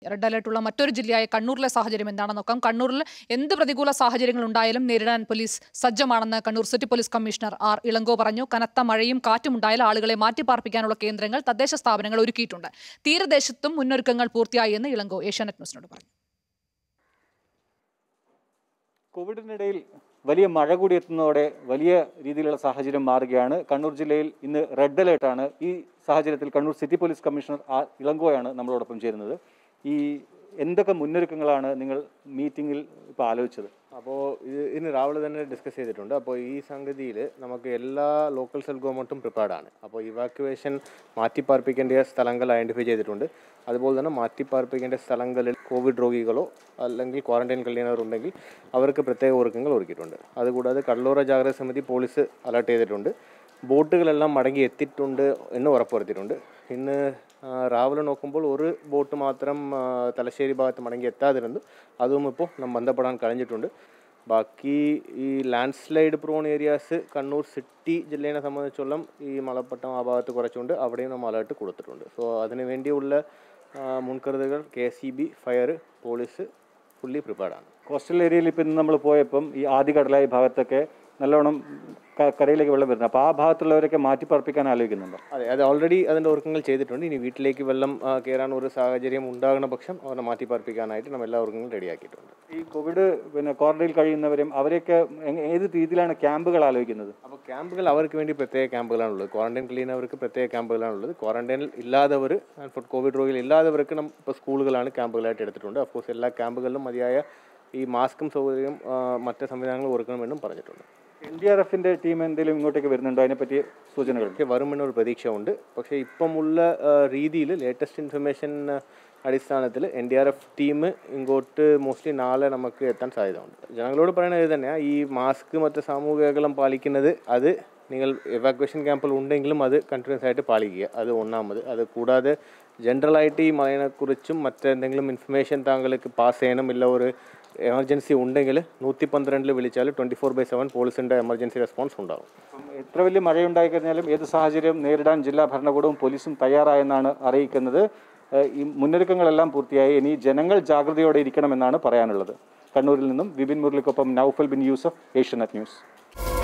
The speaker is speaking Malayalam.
റെഡ് അലർട്ടുള്ള മറ്റൊരു ജില്ലയായ കണ്ണൂരിലെ സാഹചര്യം എന്താണെന്ന് നോക്കാം കണ്ണൂരിൽ എന്ത് പ്രതികൂല സാഹചര്യങ്ങൾ ഉണ്ടായാലും നേരിടാൻ പോലീസ് സജ്ജമാണെന്ന് Kannur city police commissioner R Ilango പറഞ്ഞു കനത്ത മഴയും കാറ്റും ഉണ്ടായാൽ ആളുകളെ മാറ്റിപ്പാർപ്പിക്കാനുള്ള കേന്ദ്രങ്ങൾ തദ്ദേശ സ്ഥാപനങ്ങൾ ഒരുക്കിയിട്ടുണ്ട് തീരദേശത്തും മുന്നൊരുക്കങ്ങൾ പൂർത്തിയായി എന്ന് ഇളങ്കോ ഏഷ്യാനെറ്റ് ന്യൂസിനോട് പറഞ്ഞു കോവിഡിനിടയിൽ വലിയ മഴ കൂടി എത്തുന്നതോടെ വലിയ രീതിയിലുള്ള സാഹചര്യം മാറുകയാണ് കണ്ണൂർ ജില്ലയിൽ ഇന്ന് റെഡ് അലേർട്ടാണ് ഈ സാഹചര്യത്തിൽ Kannur city police commissioner R ഇളങ്കോയാണ് നമ്മളോടൊപ്പം ചേരുന്നത് ഈ എന്തൊക്കെ മുന്നൊരുക്കങ്ങളാണ് നിങ്ങൾ മീറ്റിംഗിൽ ഇപ്പോൾ ആലോചിച്ചത് അപ്പോൾ ഇത് ഇന്ന് രാവിലെ തന്നെ ഡിസ്കസ് ചെയ്തിട്ടുണ്ട് അപ്പോൾ ഈ സംഗതിയിൽ നമുക്ക് എല്ലാ ലോക്കൽ സെൽ ഗവൺമെൻറ്റും പ്രിപ്പയർഡാണ് അപ്പോൾ ഇവാക്യുവേഷൻ മാറ്റിപ്പാർപ്പിക്കേണ്ട സ്ഥലങ്ങൾ ഐഡൻറ്റിഫൈ ചെയ്തിട്ടുണ്ട് അതുപോലെ തന്നെ മാറ്റിപ്പാർപ്പിക്കേണ്ട സ്ഥലങ്ങളിൽ കോവിഡ് രോഗികളോ അല്ലെങ്കിൽ ക്വാറന്റൈൻ കഴിയുന്നവരുണ്ടെങ്കിൽ അവർക്ക് പ്രത്യേക ഒരുക്കങ്ങൾ ഒരുക്കിയിട്ടുണ്ട് അതുകൂടാതെ കടലോര ജാഗ്രത സമിതി പോലീസ് അലർട്ട് ചെയ്തിട്ടുണ്ട് ബോട്ടുകളെല്ലാം മടങ്ങി എത്തിയിട്ടുണ്ട് എന്ന് ഉറപ്പുവരുത്തിയിട്ടുണ്ട് ഇന്ന് ആ, രാവിലെ നോക്കുമ്പോൾ ഒരു ബോട്ട് മാത്രം ആ, തലശ്ശേരി ഭാഗത്ത് മടങ്ങി എത്താതിരുന്നു അതും ഇപ്പോൾ നാം ബന്ധപ്പെടാൻ കഴിഞ്ഞിട്ടുണ്ട് ബാക്കി ഈ landslide prone areas Kannur city ജില്ലേനെ സംബന്ധിച്ചോളം ഈ മലപ്പട്ടം ആ ഭാഗത്ത് കുറച്ചുകൊണ്ട് അവിടെയും നമ്മൾ അലേർട്ട് കൊടുത്തിട്ടുണ്ട് സോ അതിന് വേണ്ടിയുള്ള ആ, മുൻകരുതലുകൾ K C B fire police fully പ്രിപ്പയർഡാണ് കോസ്റ്റൽ ഏരിയയിൽ ഇപ്പം ഇന്ന് നമ്മൾ പോയപ്പം ഈ ആദികടലായി ഭാഗത്തൊക്കെ നല്ലോണം ക- കരയിലേക്ക് വെള്ളം വരുന്നത് അപ്പോൾ ആ ഭാഗത്തുള്ളവരൊക്കെ മാറ്റിപ്പാർപ്പിക്കാൻ ആലോചിക്കുന്നുണ്ടോ അതെ അത് ഓൾറെഡി അതിൻ്റെ ഒരുക്കങ്ങൾ ചെയ്തിട്ടുണ്ട് ഇനി വീട്ടിലേക്ക് വെള്ളം ആ, കയറാൻ ഒരു സാഹചര്യം ഉണ്ടാകുന്ന പക്ഷം അവരെ മാറ്റി പാർപ്പിക്കാനായിട്ട് നമ്മൾ എല്ലാ ഒരുക്കങ്ങളും റെഡിയാക്കിയിട്ടുണ്ട് ഈ കോവിഡ് പിന്നെ ക്വാറന്റൈനിൽ കഴിയുന്നവരും അവരെയൊക്കെ എങ്- ഏത് രീതിയിലാണ് ക്യാമ്പുകൾ ആലോചിക്കുന്നത് അപ്പോൾ ക്യാമ്പുകൾ അവർക്ക് വേണ്ടി പ്രത്യേക ക്യാമ്പുകളാണുള്ളത് ക്വാറന്റൈൻ കഴിയുന്നവർക്ക് പ്രത്യേക ക്യാമ്പുകളാണുള്ളത് ക്വാറന്റൈനിൽ ഇല്ലാത്തവർ ഫോർ കോവിഡ് രോഗികൾ ഇല്ലാത്തവർക്ക് നമ്മൾ ഇപ്പോൾ സ്കൂളുകളാണ് ക്യാമ്പുകളായിട്ട് എടുത്തിട്ടുണ്ട് അഫ്കോഴ്സ് എല്ലാ ക്യാമ്പുകളിലും മതിയായ ഈ മാസ്കും സൗകര്യം ആ, മറ്റ് സംവിധാനങ്ങൾ ഒരുക്കണമെന്നും പറഞ്ഞിട്ടുണ്ട് എൻ ഡി ആർ എഫിന്റെ ടീം എന്തെങ്കിലും ഇങ്ങോട്ടേക്ക് വരുന്നുണ്ടോ അതിനെപ്പറ്റി സൂചനകൾ പക്ഷേ വരുമെന്നൊരു പ്രതീക്ഷ ഉണ്ട് പക്ഷേ ഇപ്പമുള്ള രീതിയിൽ ലേറ്റസ്റ്റ് ഇൻഫർമേഷൻ അടിസ്ഥാനത്തിൽ N D R F team ഇങ്ങോട്ട് മോസ്റ്റ്ലി നാളെ നമുക്ക് എത്താൻ സാധ്യതയുണ്ട് ജനങ്ങളോട് പറയുന്നത് ഇത് തന്നെയാണ് ഈ മാസ്ക് മറ്റ് സാമൂഹിക അകലം പാലിക്കുന്നത് അത് നിങ്ങൾ എവാക്വേഷൻ ക്യാമ്പിൽ ഉണ്ടെങ്കിലും അത് കണ്ടിന്യൂസ് ആയിട്ട് പാലിക്കുക അത് ഒന്നാമത് അത് കൂടാതെ ജനറലായിട്ട് ഈ മഴയെക്കുറിച്ചും മറ്റെന്തെങ്കിലും ഇൻഫർമേഷൻ താങ്കൾക്ക് പാസ് ചെയ്യണം ഇല്ല ഒരു എമർജൻസി ഉണ്ടെങ്കിൽ നൂറ്റി പന്ത്രണ്ടിൽ വിളിച്ചാൽ ട്വൻറ്റി ഫോർ ബൈ സെവൻ പോലീസിൻ്റെ എമർജൻസി റെസ്പോൺസ് ഉണ്ടാവും എത്ര വലിയ മഴയുണ്ടായി കഴിഞ്ഞാലും ഏത് സാഹചര്യം നേരിടാൻ ജില്ലാ ഭരണകൂടവും പോലീസും തയ്യാറായെന്നാണ് അറിയിക്കുന്നത് ഏഹ് ഈ മുന്നൊരുക്കങ്ങളെല്ലാം പൂർത്തിയായി ഇനി ജനങ്ങൾ ജാഗ്രതയോടെ ഇരിക്കണമെന്നാണ് പറയാനുള്ളത് കണ്ണൂരിൽ നിന്നും വിപിൻ മുരളിക്കൊപ്പം നൌഫൽ ബിൻ യൂസഫ് ഏഷ്യനെറ്റ് ന്യൂസ്